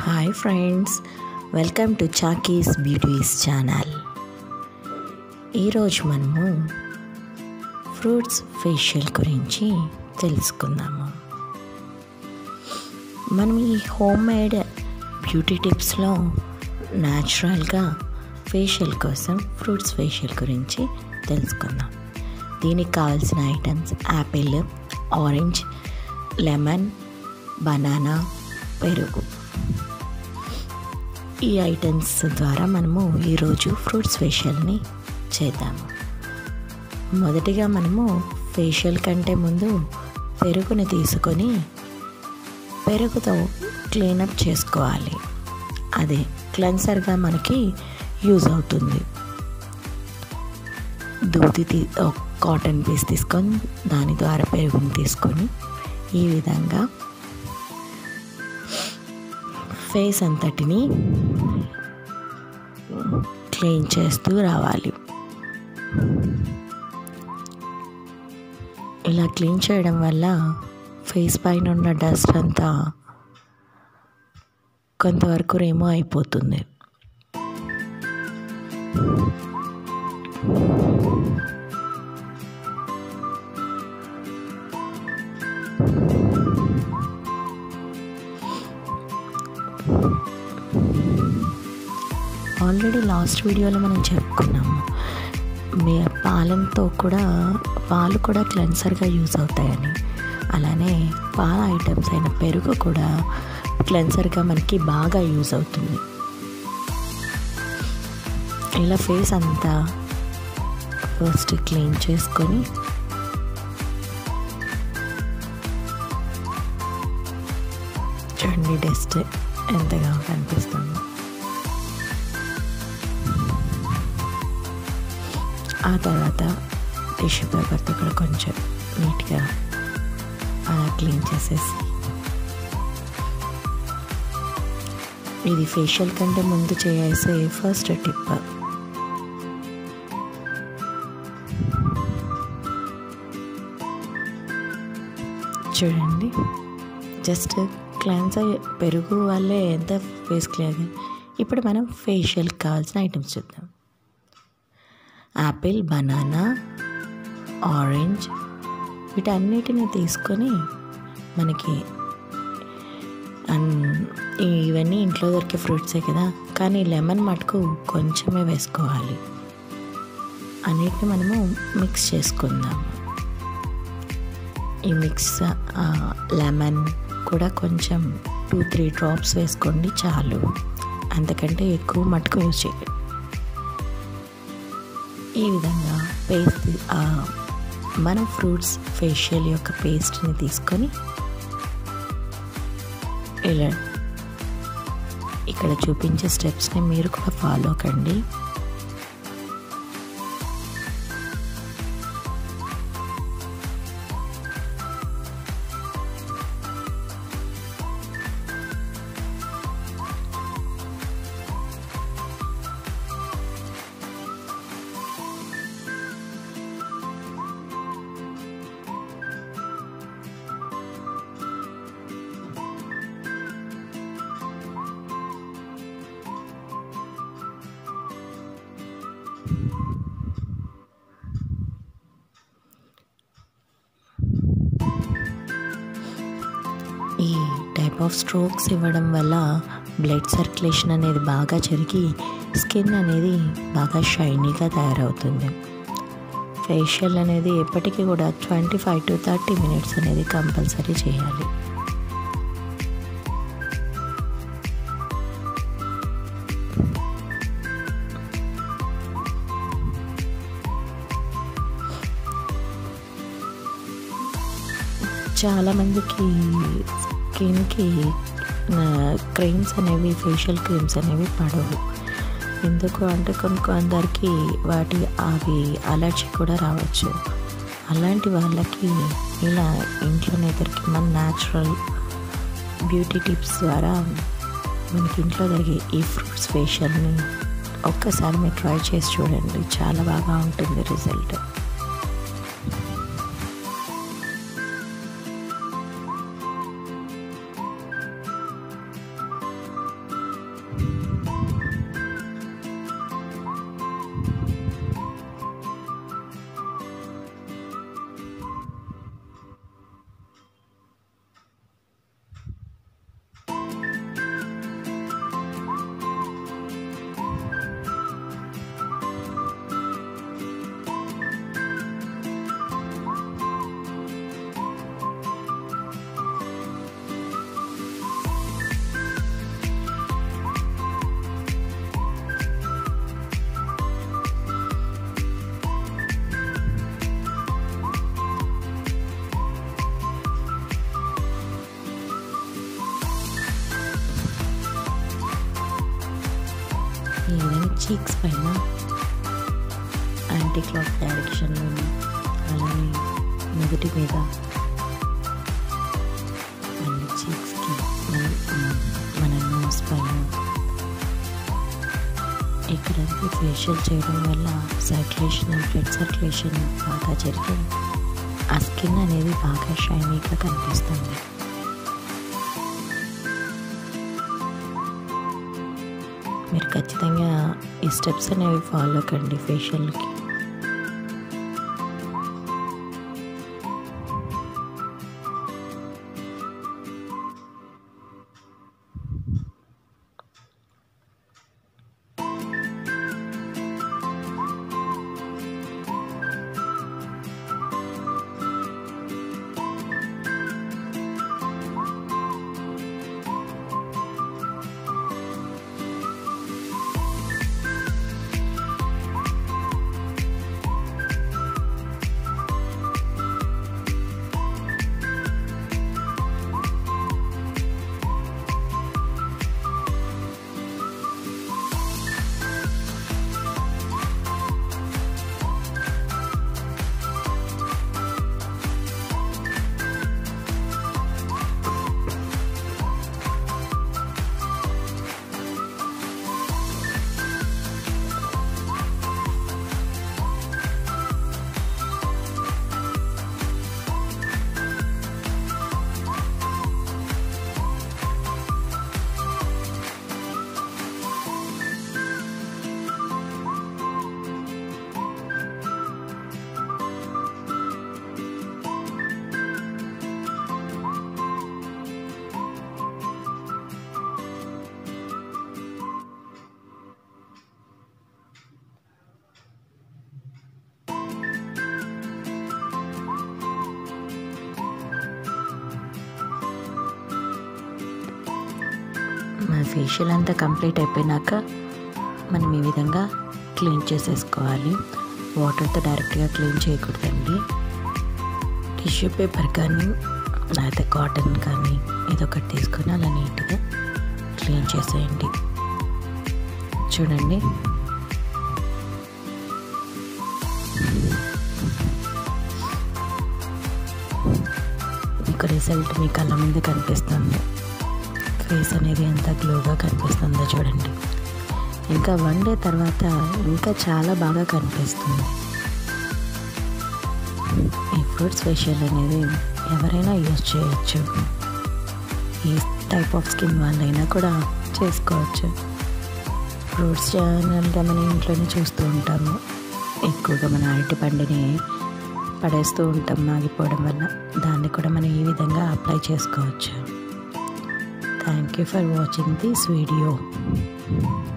hi friends welcome to చాకీస్ beauties channel ఈరోజు మనము ఫ్రూట్స్ ఫేషియల్ గురించి తెలుసుకుందాము మనం ఈ హోమ్ మేడ్ బ్యూటీ టిప్స్లో న్యాచురల్గా ఫేషియల్ కోసం ఫ్రూట్స్ ఫేషియల్ గురించి తెలుసుకుందాం దీనికి కావాల్సిన items apple orange lemon banana పెరుగు ఈ ఐటమ్స్ ద్వారా మనము ఈరోజు ఫ్రూట్స్ ఫేషియల్ని చేద్దాము మొదటిగా మనము ఫేషియల్ కంటే ముందు పెరుగుని తీసుకొని పెరుగుతో క్లీనప్ చేసుకోవాలి అది క్లెన్సర్గా మనకి యూజ్ అవుతుంది దూది తీ కాటన్ పీస్ తీసుకొని దాని ద్వారా పెరుగుని తీసుకొని ఈ విధంగా ఫేస్ అంతటిని క్లీన్ చేస్తూ రావాలి ఇలా క్లీన్ చేయడం వల్ల ఫేస్ పైన ఉన్న డస్ట్ అంతా కొంతవరకు రిమూవ్ అయిపోతుంది ఆల్రెడీ లాస్ట్ వీడియోలో మనం చెప్పుకున్నాము మీ పాలంతో కూడా పాలు కూడా క్లెన్సర్గా యూజ్ అవుతాయని అలానే పాల ఐటమ్స్ అయిన పెరుగు కూడా క్లెన్సర్గా మనకి బాగా యూజ్ అవుతుంది ఇలా ఫేస్ అంతా ఫస్ట్ క్లీన్ చేసుకొని చూడండి డస్ట్ ఎంతగా కనిపిస్తుంది ఆ తర్వాత టిష్యూ పేపర్తో కూడా కొంచెం నీట్గా అలా క్లీన్ చేసేసి ఇది ఫేషియల్ కంటే ముందు చేసే ఫస్ట్ టిప్ చూడండి జస్ట్ క్లాన్సర్ పెరుగు వల్లే ఎంత ఫేస్ క్లియర్ ఇప్పుడు మనం ఫేషియల్ కావాల్సిన ఐటమ్స్ చూద్దాం యాపిల్ బనానా ఆరెంజ్ వీటన్నిటిని తీసుకొని మనకి ఇవన్నీ ఇంట్లో దొరికే ఫ్రూట్సే కదా కానీ లెమన్ మటుకు కొంచెమే వేసుకోవాలి అన్నిటిని మనము మిక్స్ చేసుకుందాం ఈ మిక్స్ లెమన్ కూడా కొంచెం టూ త్రీ డ్రాప్స్ వేసుకోండి చాలు అంతకంటే ఎక్కువ మటుకు యూజ్ చేయండి ఈ విధంగా పేస్ట్ మనం ఫ్రూట్స్ ఫేషియల్ యొక్క పేస్ట్ని తీసుకొని ఇలా ఇక్కడ చూపించే స్టెప్స్ని మీరు కూడా ఫాలో కండి ఈ టైప్ ఆఫ్ స్ట్రోక్స్ ఇవ్వడం వల్ల బ్లడ్ సర్క్యులేషన్ అనేది బాగా జరిగి స్కిన్ అనేది బాగా షైనీగా తయారవుతుంది ఫేషియల్ అనేది ఎప్పటికీ కూడా twenty five to thirty minutes అనేది కంపల్సరీ చేయాలి చాలామందికి స్కిన్కి క్రీమ్స్ అనేవి ఫేషియల్ క్రీమ్స్ అనేవి పడవు ఎందుకు అంటే కొన్ని కొందరికి వాటి అవి అలర్జీ కూడా రావచ్చు అలాంటి వాళ్ళకి ఇలా ఇంట్లోనే దొరికి మన న్యాచురల్ బ్యూటీ టిప్స్ ద్వారా మనకి ఇంట్లో దొరికే ఈ ఫ్రూట్స్ ఫేషియల్ని ఒక్కసారి మీరు ట్రై చేసి చూడండి చాలా బాగా ఉంటుంది రిజల్ట్ ఈ విధంగా చీక్స్ పైన యాంటీ క్లాక్ డైరెక్షన్లో అలానే నుదుటి మీద మళ్ళీ చీక్స్కి మన నోస్ పైన ఇక్కడంతా ఫేషియల్ చేయడం వల్ల సర్క్యులేషన్ బ్లడ్ సర్క్యులేషన్ బాగా జరిగి ఆ స్కిన్ అనేది బాగా షైనీగా కనిపిస్తుంది మీరు ఖచ్చితంగా ఈ స్టెప్స్ అనేవి ఫాలో కండి ఫేషియల్కి మన ఫేషియల్ అంతా కంప్లీట్ అయిపోయినాక మనం ఈ విధంగా క్లీన్ చేసేసుకోవాలి వాటర్తో డైరెక్ట్గా క్లీన్ చేయకూడదండి టిష్యూ పేపర్ కానీ లేకపోతే కాటన్ కానీ ఏదో ఒకటి తీసుకొని అలా నీట్గా క్లీన్ చేసేయండి చూడండి మీకు రిజల్ట్ మీ కళ్ళ ముందు కనిపిస్తుంది ఫేస్ అనేది ఎంత గ్లోగా కనిపిస్తుందో చూడండి ఇంకా వన్ డే తర్వాత ఇంకా చాలా బాగా కనిపిస్తుంది ఈ ఫ్రూట్స్ ఫేషియల్ అనేది ఎవరైనా యూజ్ చేయొచ్చు ఈ టైప్ ఆఫ్ స్కిన్ వాళ్ళైనా కూడా చేసుకోవచ్చు ఫ్రూట్స్ జనరల్గా మన ఇంట్లోనే చూస్తూ ఉంటాము ఎక్కువగా మన అరటి పండుని పడేస్తూ ఉంటాం మాగిపోవడం వల్ల దాన్ని కూడా మనం ఈ విధంగా అప్లై చేసుకోవచ్చు thank you for watching this video